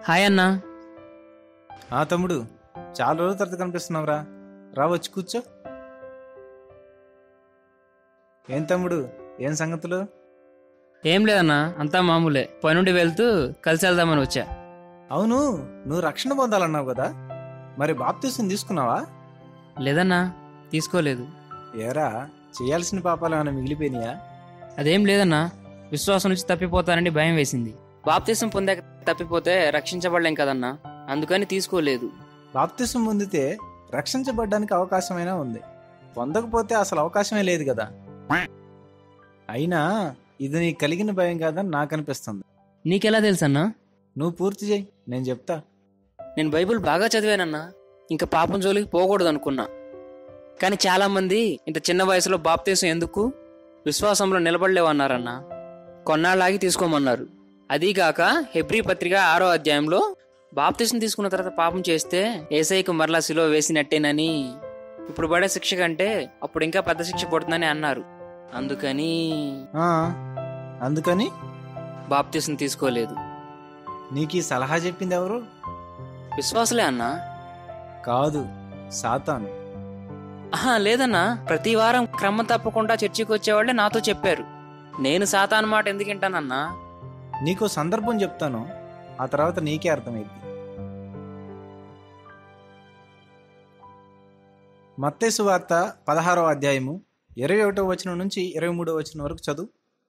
hi అన్నా ఆ తమ్ముడు చాలా రోజుల తర్వాత కనిపిస్తున్నావురా రా వచ్చి కూర్చో ఏం తమ్ముడు ఏం సంగతులు ఏం లేదన్నా అంతా మామూలే పని నుండి వెళ్తూ కలిసి వెళ్దామని వచ్చా అవును నువ్వు రక్షణ పొందాలన్నావు కదా మరి బాప్తీసం తీసుకున్నావా లేదన్నా తీసుకోలేదు ఏరా చేయాల్సిన పాపాలు ఏమైనా మిగిలిపోయినాయా అదేం లేదన్నా విశ్వాసం నుంచి తప్పిపోతానని భయం వేసింది బాప్తీసం పొందాక తప్పిపోతే రక్షించబడలేం కదన్నా అందుకని తీసుకోలేదు బాప్తీసం పొందితే రక్షించబడ్డానికి అవకాశమైనా ఉంది పొందకపోతే అసలు అవకాశమే లేదు కదా అయినా ఇది నీకు కలిగిన భయం కాదని నాకు అనిపిస్తుంది నీకెలా తెలుసన్నా నువ్వు పూర్తి చేయి నేను చెప్తా నేను బైబిల్ బాగా చదివానన్నా ఇంకా పాపం జోలికి పోకూడదు అనుకున్నా కానీ చాలా మంది ఇంత చిన్న వయసులో బాప్తీసం ఎందుకు విశ్వాసంలో నిలబడలేవన్నారన్నా కొన్నాళ్ళాగి తీసుకోమన్నారు అదీగాక హెబ్రీ పత్రిక ఆరో అధ్యాయంలో బాప్తీసం తీసుకున్న తర్వాత పాపం చేస్తే ఏసైకు మరలా శిలో వేసినట్టేనని ఇప్పుడు పడే శిక్ష కంటే అప్పుడు ఇంకా పెద్ద శిక్ష పడుతుందని అన్నారు అందుకని ఆ, అందుకని బాప్తీసం తీసుకోలేదు నీకు ఈ సలహా చెప్పింది ఎవరు విశ్వాసలే అన్నా కాదు సాతాను ఆహా లేదన్నా ప్రతి వారం క్రమం తప్పకుండా చర్చికి వచ్చేవాళ్ళే నాతో చెప్పారు నేను సాతాను మాట ఎందుకు వింటానన్నా నీకో సందర్భం చెప్తాను ఆ తర్వాత నీకే అర్థమైంది మత్తేసు వార్త పదహారో అధ్యాయము ఇరవై ఒకటో వచనం నుంచి ఇరవై మూడో వచనం వరకు చదువు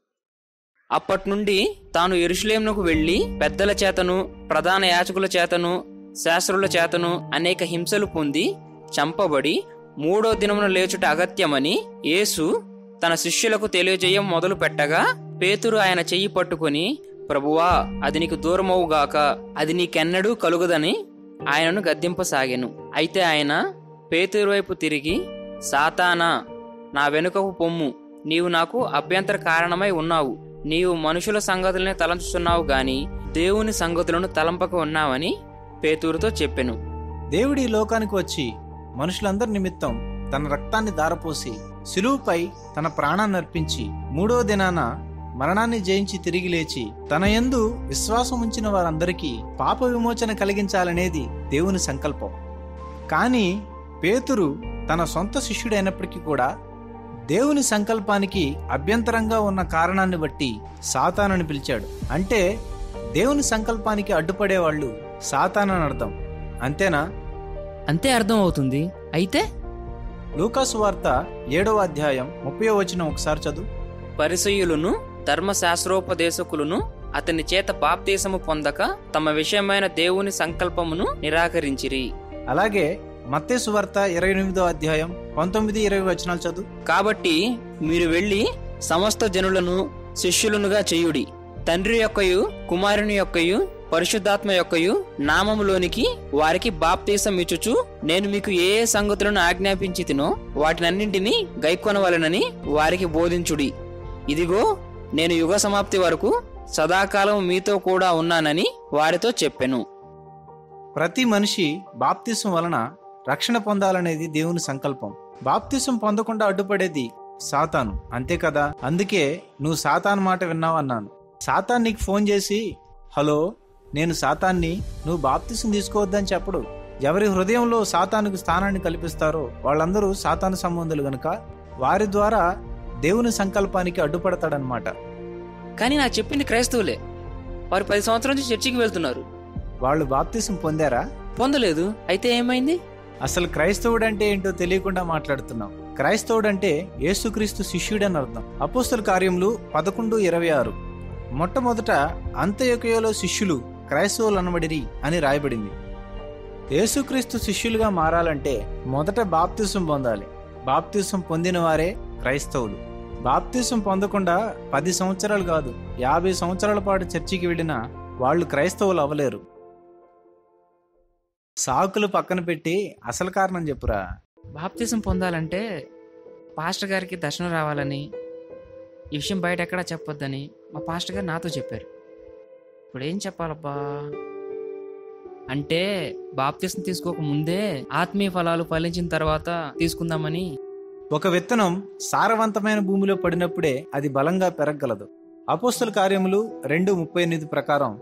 అప్పటి నుండి తాను ఎరుషులేమునకు వెళ్లి పెద్దల చేతను ప్రధాన యాచకుల చేతను శాస్త్రుల చేతను అనేక హింసలు పొంది చంపబడి మూడో దినమున లేచుట అగత్యమని యేసు తన శిష్యులకు తెలియజేయం మొదలు పెట్టగా పేతురు ఆయన చెయ్యి పట్టుకొని ప్రభువా అది నీకు దూరమవుగాక అది నీకెన్నడూ కలుగదని ఆయనను గద్దింపసాగెను అయితే ఆయన పేతురు వైపు తిరిగి సాతానా నా వెనుకకు పొమ్ము నీవు నాకు అభ్యంతర కారణమై ఉన్నావు నీవు మనుషుల సంగతులనే తలంచుతున్నావు గాని దేవుని సంగతులను తలంపక ఉన్నావని పేతూరుతో చెప్పెను దేవుడి ఈ లోకానికి వచ్చి మనుషులందరి నిమిత్తం తన రక్తాన్ని దారపోసి సిలువుపై తన ప్రాణాన్ని అర్పించి మూడో దినాన మరణాన్ని జయించి తిరిగి లేచి తన యందు విశ్వాసం ఉంచిన వారందరికీ పాప విమోచన కలిగించాలనేది దేవుని సంకల్పం కానీ పేతురు తన సొంత శిష్యుడైనప్పటికీ కూడా దేవుని సంకల్పానికి అభ్యంతరంగా ఉన్న కారణాన్ని బట్టి సాతానని పిలిచాడు అంటే దేవుని సంకల్పానికి అడ్డుపడేవాళ్ళు సాతానని అర్థం అంతేనా అంతే అర్థం అవుతుంది అయితే లూకాసు వార్త ఏడవ అధ్యాయం ముప్పై వచనం ఒకసారి చదువు పరిసయులను ధర్మశాస్త్రోపదేశకులను అతని చేత బాప్తీసము పొందక తమ విషయమైన దేవుని సంకల్పమును నిరాకరించిరి అలాగే మత్తేసు వార్త ఇరవై ఎనిమిదో అధ్యాయం పంతొమ్మిది ఇరవై వచనాలు చదువు కాబట్టి మీరు వెళ్ళి సమస్త జనులను శిష్యులనుగా చేయుడి తండ్రి యొక్కయు కుమారుని యొక్కయు పరిశుద్ధాత్మ యొక్కయు నామములోనికి వారికి బాప్తీసం ఇచ్చుచు నేను మీకు ఏ ఏ సంగతులను ఆజ్ఞాపించి తినో వాటినన్నింటినీ గైకొనవలెనని వారికి బోధించుడి ఇదిగో నేను యుగ సమాప్తి వరకు సదాకాలం మీతో కూడా ఉన్నానని వారితో చెప్పెను ప్రతి మనిషి బాప్తిసం వలన రక్షణ పొందాలనేది దేవుని సంకల్పం బాప్తిసం పొందకుండా అడ్డుపడేది సాతాను అంతే కదా అందుకే నువ్వు సాతాన్ మాట విన్నావు అన్నాను సాతాన్ నీకు ఫోన్ చేసి హలో నేను సాతాన్ని నువ్వు బాప్తిసం తీసుకోవద్దని చెప్పడు ఎవరి హృదయంలో సాతానుకు స్థానాన్ని కల్పిస్తారో వాళ్ళందరూ సాతాను సంబంధులు గనుక వారి ద్వారా దేవుని సంకల్పానికి అడ్డుపడతాడనమాట కానీ నాకు చెప్పింది క్రైస్తవులే వారు పది సంవత్సరాల నుంచి చర్చికి వెళ్తున్నారు వాళ్ళు బాప్తిసం పొందారా పొందలేదు అయితే ఏమైంది అసలు క్రైస్తవుడు అంటే ఏంటో తెలియకుండా మాట్లాడుతున్నాం క్రైస్తవుడు అంటే యేసుక్రీస్తు శిష్యుడని అర్థం అపోస్తుల కార్యములు పదకొండు ఇరవై ఆరు మొట్టమొదట అంత్యొకయలో శిష్యులు క్రైస్తవులు అనబడిరి అని రాయబడింది యేసుక్రీస్తు శిష్యులుగా మారాలంటే మొదట బాప్తిసం పొందాలి బాప్తిసం పొందిన వారే క్రైస్తవులు బాప్తిసం పొందకుండా పది సంవత్సరాలు కాదు యాభై సంవత్సరాల పాటు చర్చికి వెళ్ళినా వాళ్ళు క్రైస్తవులు అవ్వలేరు సాకులు పక్కన పెట్టి అసలు కారణం చెప్పురా బాప్తిజం పొందాలంటే పాస్టర్ గారికి దర్శనం రావాలని ఈ విషయం బయట ఎక్కడా చెప్పొద్దని మా పాస్టర్ గారు నాతో చెప్పారు ఇప్పుడు ఏం చెప్పాలబ్బా అంటే బాప్తిజం తీసుకోక ముందే ఆత్మీయ ఫలాలు ఫలించిన తర్వాత తీసుకుందామని ఒక విత్తనం సారవంతమైన భూమిలో పడినప్పుడే అది బలంగా పెరగగలదు అపోస్తుల కార్యములు రెండు ముప్పై ఎనిమిది ప్రకారం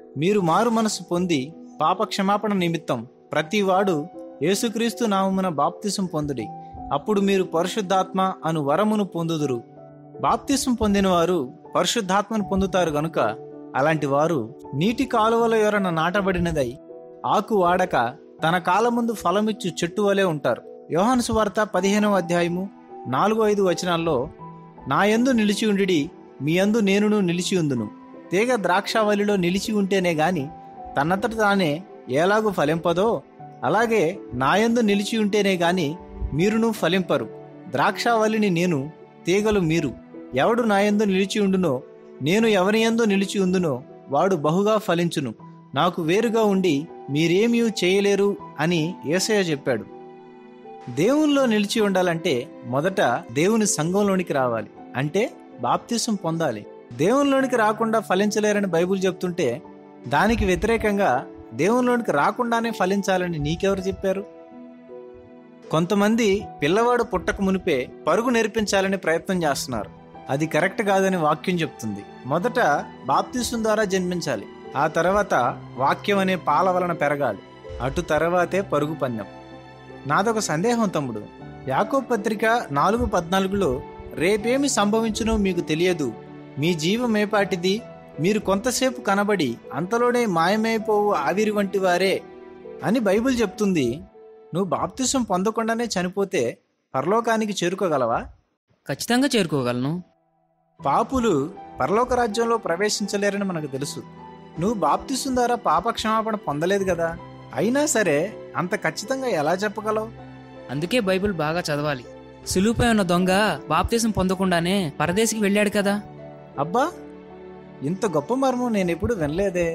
మీరు మారు మనసు పొంది పాప క్షమాపణ నిమిత్తం ప్రతివాడు యేసుక్రీస్తు నామమున బాప్తిసం పొందుడి అప్పుడు మీరు పరిశుద్ధాత్మ అను వరమును పొందుదురు బాప్తిసం పొందిన వారు పరిశుద్ధాత్మను పొందుతారు గనుక అలాంటి వారు నీటి కాలువల యొరన నాటబడినదై ఆకు వాడక తన కాలముందు ఫలమిచ్చు చెట్టు వలె ఉంటారు యోహాను సువార్త పదిహేనవ అధ్యాయము నాలుగు ఐదు వచనాల్లో నా యందు నిలిచి ఉండిడి మీ యందు నేనును నిలిచి ఉందును తీగ ద్రాక్షావళిలో నిలిచి ఉంటేనే గాని తనంతట తానే ఎలాగూ ఫలింపదో అలాగే నాయందు నిలిచి ఉంటేనే గాని మీరును ఫలింపరు ద్రాక్షావళిని నేను తీగలు మీరు ఎవడు నాయందు నిలిచి ఉండునో నేను ఎవరి యందు నిలిచి ఉందునో వాడు బహుగా ఫలించును నాకు వేరుగా ఉండి మీరేమీ చేయలేరు అని ఏసయ్య చెప్పాడు దేవునిలో నిలిచి ఉండాలంటే మొదట దేవుని సంఘంలోనికి రావాలి అంటే బాప్తిసం పొందాలి దేవునిలోనికి రాకుండా ఫలించలేరని బైబుల్ చెప్తుంటే దానికి వ్యతిరేకంగా దేవునిలోనికి రాకుండానే ఫలించాలని నీకెవరు చెప్పారు కొంతమంది పిల్లవాడు పుట్టక మునిపే పరుగు నేర్పించాలని ప్రయత్నం చేస్తున్నారు అది కరెక్ట్ కాదని వాక్యం చెప్తుంది మొదట బాప్తిసం ద్వారా జన్మించాలి ఆ తర్వాత వాక్యం అనే పాల వలన పెరగాలి అటు తర్వాతే పరుగు పందెం నాదొక సందేహం తమ్ముడు యాకో పత్రిక నాలుగు పద్నాలుగులో రేపేమి సంభవించునో మీకు తెలియదు మీ జీవమేపాటిది మీరు కొంతసేపు కనబడి అంతలోనే మాయమైపోవు ఆవిరి వంటి వారే అని బైబిల్ చెప్తుంది నువ్వు బాప్తిసం పొందకుండానే చనిపోతే పరలోకానికి చేరుకోగలవా ఖచ్చితంగా చేరుకోగలను పాపులు పరలోక రాజ్యంలో ప్రవేశించలేరని మనకు తెలుసు నువ్వు బాప్తిసం ద్వారా పాప క్షమాపణ పొందలేదు కదా అయినా సరే అంత ఖచ్చితంగా ఎలా చెప్పగలవు అందుకే బైబిల్ బాగా చదవాలి సులువుపై ఉన్న దొంగ బాప్తీసం పొందకుండానే పరదేశికి వెళ్ళాడు కదా అబ్బా ఇంత గొప్ప మర్మం నేను ఎప్పుడు వినలేదే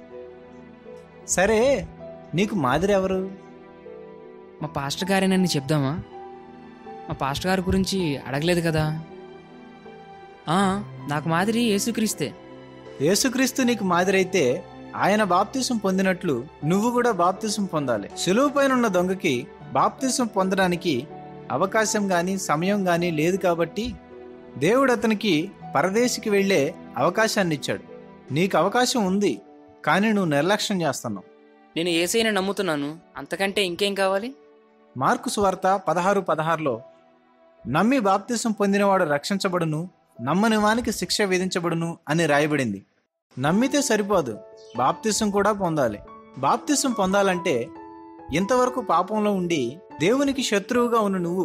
సరే నీకు మాదిరి ఎవరు మా పాస్టర్ గారేనని చెప్దామా మా పాస్టర్ గారి గురించి అడగలేదు కదా ఆ, నాకు మాదిరి యేసుక్రీస్తే యేసుక్రీస్తు నీకు మాదిరైతే ఆయన బాప్తిసం పొందినట్లు నువ్వు కూడా బాప్తిసం పొందాలి సులువు పైన ఉన్న దొంగకి బాప్తిసం పొందడానికి అవకాశం గాని సమయం గాని లేదు కాబట్టి దేవుడు అతనికి పరదేశికి వెళ్ళే అవకాశాన్ని ఇచ్చాడు నీకు అవకాశం ఉంది కానీ నువ్వు నిర్లక్ష్యం చేస్తున్నావు నేను ఏసైనా నమ్ముతున్నాను అంతకంటే ఇంకేం కావాలి మార్కు సువార్త పదహారు పదహారులో నమ్మి బాప్తిసం పొందినవాడు రక్షించబడును నమ్మని వానికి శిక్ష విధించబడును అని రాయబడింది నమ్మితే సరిపోదు బాప్తిసం కూడా పొందాలి బాప్తిసం పొందాలంటే ఇంతవరకు పాపంలో ఉండి దేవునికి శత్రువుగా ఉన్న నువ్వు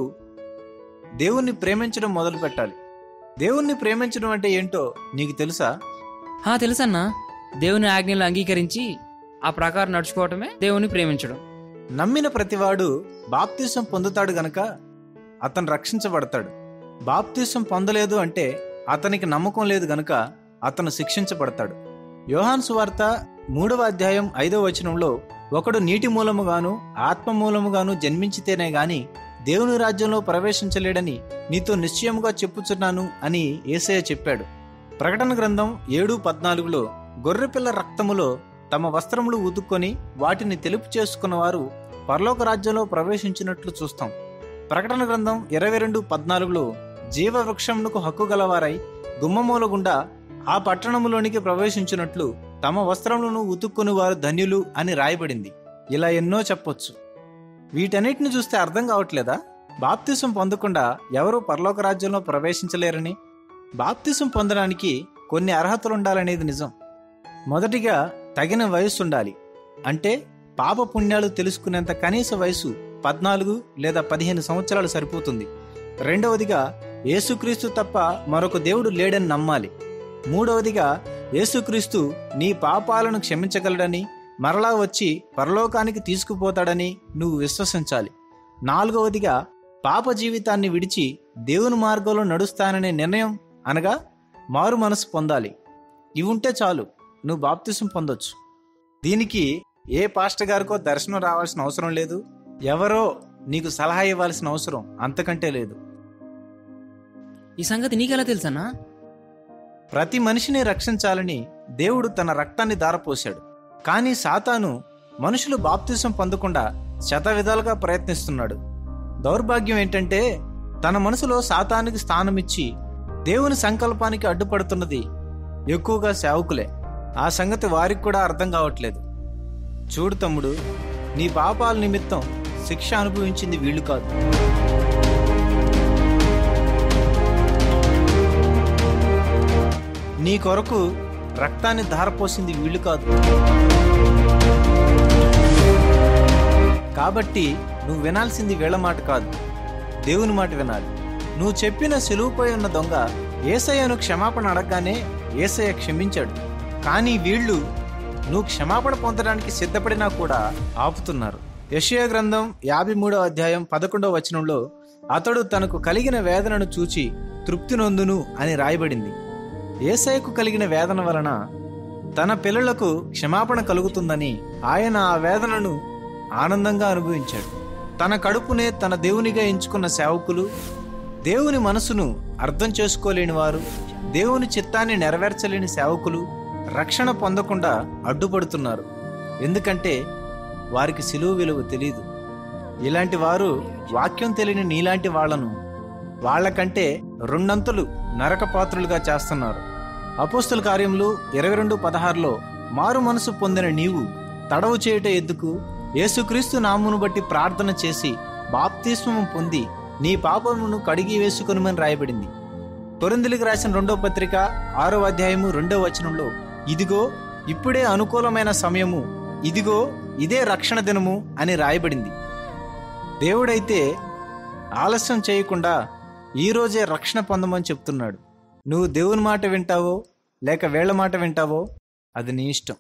దేవుణ్ణి ప్రేమించడం మొదలు పెట్టాలి దేవుణ్ణి ప్రేమించడం అంటే ఏంటో నీకు తెలుసా హా తెలుసన్నా దేవుని ఆజ్ఞలు అంగీకరించి ఆ ప్రకారం నడుచుకోవటమే దేవుని ప్రేమించడం నమ్మిన ప్రతివాడు బాప్తిసం పొందుతాడు గనక అతను రక్షించబడతాడు బాప్తిసం పొందలేదు అంటే అతనికి నమ్మకం లేదు గనక అతను శిక్షించబడతాడు యోహాన్ సువార్త మూడవ అధ్యాయం ఐదవ వచనంలో ఒకడు నీటి మూలముగాను ఆత్మ మూలముగాను జన్మించితేనే గాని దేవుని రాజ్యంలో ప్రవేశించలేడని నీతో నిశ్చయముగా చెప్పుచున్నాను అని ఏసయ్య చెప్పాడు ప్రకటన గ్రంథం ఏడు పద్నాలుగులో గొర్రెపిల్ల రక్తములో తమ వస్త్రములు ఉతుక్కొని వాటిని తెలుపు చేసుకున్న వారు పరలోక రాజ్యంలో ప్రవేశించినట్లు చూస్తాం ప్రకటన గ్రంథం ఇరవై రెండు పద్నాలుగులో జీవ వృక్షమునకు హక్కు గలవారై గుమ్మమూల గుండా ఆ పట్టణములోనికి ప్రవేశించినట్లు తమ వస్త్రములను ఉతుక్కుని వారు ధన్యులు అని రాయబడింది ఇలా ఎన్నో చెప్పొచ్చు వీటన్నిటిని చూస్తే అర్థం కావట్లేదా బాప్తిసం పొందకుండా ఎవరూ పరలోక రాజ్యంలో ప్రవేశించలేరని బాప్తిసం పొందడానికి కొన్ని అర్హతలు ఉండాలనేది నిజం మొదటిగా తగిన వయస్సు ఉండాలి అంటే పాప పుణ్యాలు తెలుసుకునేంత కనీస వయసు పద్నాలుగు లేదా పదిహేను సంవత్సరాలు సరిపోతుంది రెండవదిగా యేసుక్రీస్తు తప్ప మరొక దేవుడు లేడని నమ్మాలి మూడవదిగా యేసుక్రీస్తు నీ పాపాలను క్షమించగలడని మరలా వచ్చి పరలోకానికి తీసుకుపోతాడని నువ్వు విశ్వసించాలి నాలుగవదిగా పాప జీవితాన్ని విడిచి దేవుని మార్గంలో నడుస్తాననే నిర్ణయం అనగా మారు మనసు పొందాలి ఇవి ఉంటే చాలు నువ్వు బాప్తిసం పొందొచ్చు దీనికి ఏ పాస్టర్ గారికో దర్శనం రావాల్సిన అవసరం లేదు ఎవరో నీకు సలహా ఇవ్వాల్సిన అవసరం అంతకంటే లేదు ఈ సంగతి నీకెలా తెలుసన్నా ప్రతి మనిషిని రక్షించాలని దేవుడు తన రక్తాన్ని దారపోశాడు కానీ సాతాను మనుషులు బాప్తిసం పొందకుండా శతవిధాలుగా ప్రయత్నిస్తున్నాడు దౌర్భాగ్యం ఏంటంటే తన మనసులో సాతానికి స్థానమిచ్చి దేవుని సంకల్పానికి అడ్డుపడుతున్నది ఎక్కువగా సేవకులే ఆ సంగతి వారికి కూడా అర్థం కావట్లేదు చూడు తమ్ముడు నీ పాపాల నిమిత్తం శిక్ష అనుభవించింది వీళ్ళు కాదు నీ కొరకు రక్తాన్ని ధారపోసింది వీళ్ళు కాదు కాబట్టి నువ్వు వినాల్సింది వీళ్ళ మాట కాదు దేవుని మాట వినాలి నువ్వు చెప్పిన సెలువుపై ఉన్న దొంగ ఏసయ్యను క్షమాపణ అడగగానే ఏసయ్య క్షమించాడు కానీ వీళ్ళు నువ్వు క్షమాపణ పొందడానికి సిద్ధపడినా కూడా ఆపుతున్నారు యషయ గ్రంథం యాభై మూడో అధ్యాయం పదకొండవ వచనంలో అతడు తనకు కలిగిన వేదనను చూచి తృప్తి నొందును అని రాయబడింది ఏసయ్యకు కలిగిన వేదన వలన తన పిల్లలకు క్షమాపణ కలుగుతుందని ఆయన ఆ వేదనను ఆనందంగా అనుభవించాడు తన కడుపునే తన దేవునిగా ఎంచుకున్న సేవకులు దేవుని మనసును అర్థం చేసుకోలేని వారు దేవుని చిత్తాన్ని నెరవేర్చలేని సేవకులు రక్షణ పొందకుండా అడ్డుపడుతున్నారు ఎందుకంటే వారికి సిలువ విలువ తెలియదు ఇలాంటి వారు వాక్యం తెలియని నీలాంటి వాళ్లను వాళ్ళకంటే రెండంతలు నరక పాత్రులుగా చేస్తున్నారు అపోస్తుల కార్యములు ఇరవై రెండు పదహారులో మారు మనసు పొందిన నీవు తడవు చేయుట ఎందుకు యేసుక్రీస్తు నామును బట్టి ప్రార్థన చేసి బాప్తిస్మము పొంది నీ పాపమును కడిగి వేసుకొనుమని రాయబడింది తొరిందులకు రాసిన రెండో పత్రిక ఆరో అధ్యాయము రెండో వచనంలో ఇదిగో ఇప్పుడే అనుకూలమైన సమయము ఇదిగో ఇదే రక్షణ దినము అని రాయబడింది దేవుడైతే ఆలస్యం చేయకుండా ఈరోజే రక్షణ పొందమని చెప్తున్నాడు నువ్వు దేవుని మాట వింటావో లేక వేళ్ల మాట వింటావో అది నీ ఇష్టం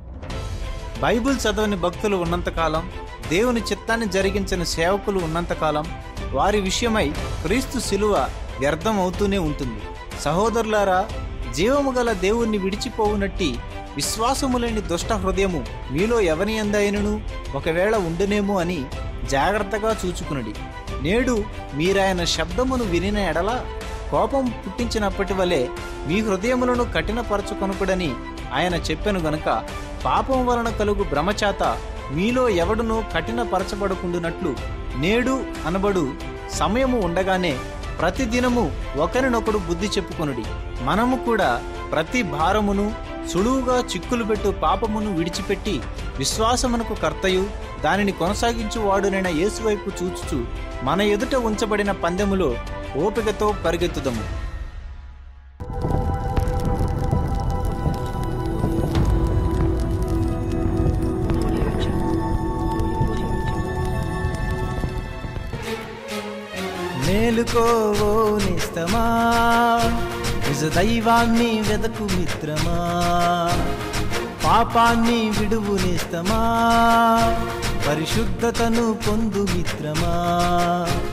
బైబిల్ చదవని భక్తులు ఉన్నంతకాలం దేవుని చిత్తాన్ని జరిగించిన సేవకులు ఉన్నంతకాలం వారి విషయమై క్రీస్తు శిలువ వ్యర్థం అవుతూనే ఉంటుంది సహోదరులారా జీవము గల దేవుణ్ణి విడిచిపోవునట్టి విశ్వాసము లేని దుష్ట హృదయము మీలో ఎవని ఎందైనను ఒకవేళ ఉండునేమో అని జాగ్రత్తగా చూచుకునడి నేడు మీరాయన శబ్దమును వినిన ఎడల కోపం పుట్టించినప్పటి వలె మీ హృదయములను కఠినపరచుకొనుకుడని ఆయన చెప్పెను గనుక పాపం వలన కలుగు భ్రమచేత మీలో ఎవడునూ కఠినపరచబడకుండునట్లు నేడు అనబడు సమయము ఉండగానే ప్రతిదినము ఒకరినొకడు బుద్ధి చెప్పుకొనుడి మనము కూడా ప్రతి భారమును సులువుగా చిక్కులు పెట్టు పాపమును విడిచిపెట్టి విశ్వాసమునకు కర్తయు దానిని కొనసాగించు వాడునైన యేసువైపు చూచుచు మన ఎదుట ఉంచబడిన పందెములో ఓపికతో పరిగెత్తుదము మేలుకోవో నిస్తమా నిజ దైవాన్ని వెదకు మిత్రమా పాపాన్ని విడువు నిస్తమా పరిశుద్ధతను పొందు మిత్రమా